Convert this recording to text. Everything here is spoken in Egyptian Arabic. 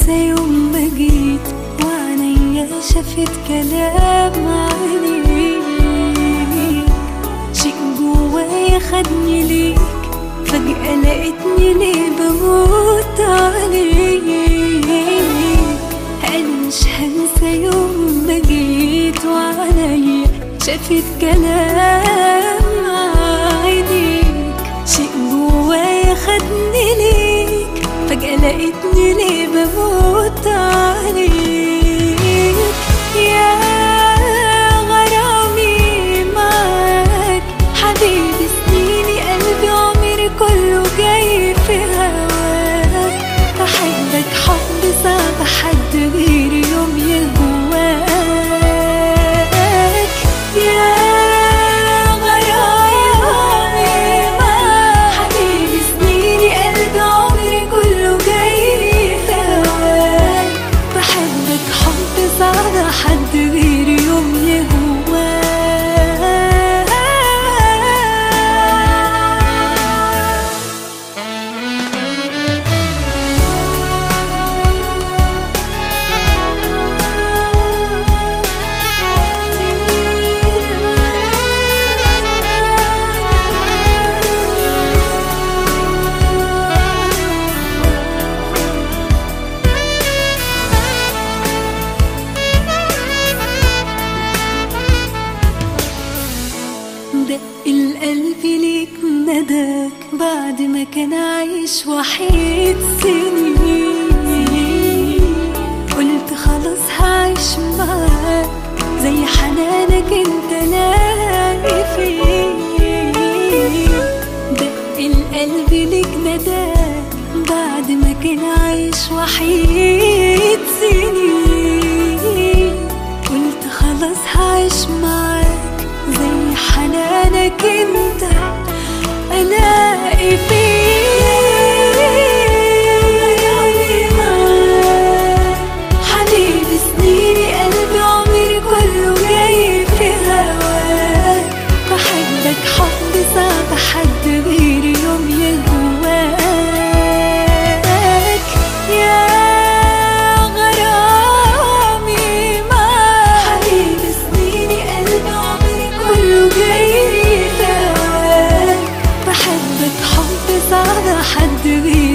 هنسى يوم ما جيت وعينيا شافت كلام عليك شيء جوايا خدني ليك فجأة لقيتني ليه بموت عليك أنا مش هنسى يوم ما جيت وعليا شافت كلام عينيك شيء جوايا خدني ليك فجأة لقيتني ليه بموت عليك يا غرامي معاك حبيبي سنيني قلبي عمري كله جاي في هواك بحبك حب صعب حد غيري يوم يهواك يا غرامي معاك حبيبي سنيني قلبي عمري كله جاي في هواك بحبك حب صعب حد غيري يوم يهواك دق القلب ليك نداك بعد ما كان عايش وحيد سنين قلت خلاص هعيش معاك زي حنانك انت لاقي فيه دق القلب ليك نداك بعد ما كان عايش وحيد سنين قلت خلاص هعيش معاك زي حنانك انت الاقي فيه حبيبي سنيني قلبي عمري كله جاي في هواك بحبك حب صعب حد غيري يوم يهواك يا غرامي معاك حبيبي سنيني قلبي عمري كله جاي في هواك بحبك حب صعب حد غيري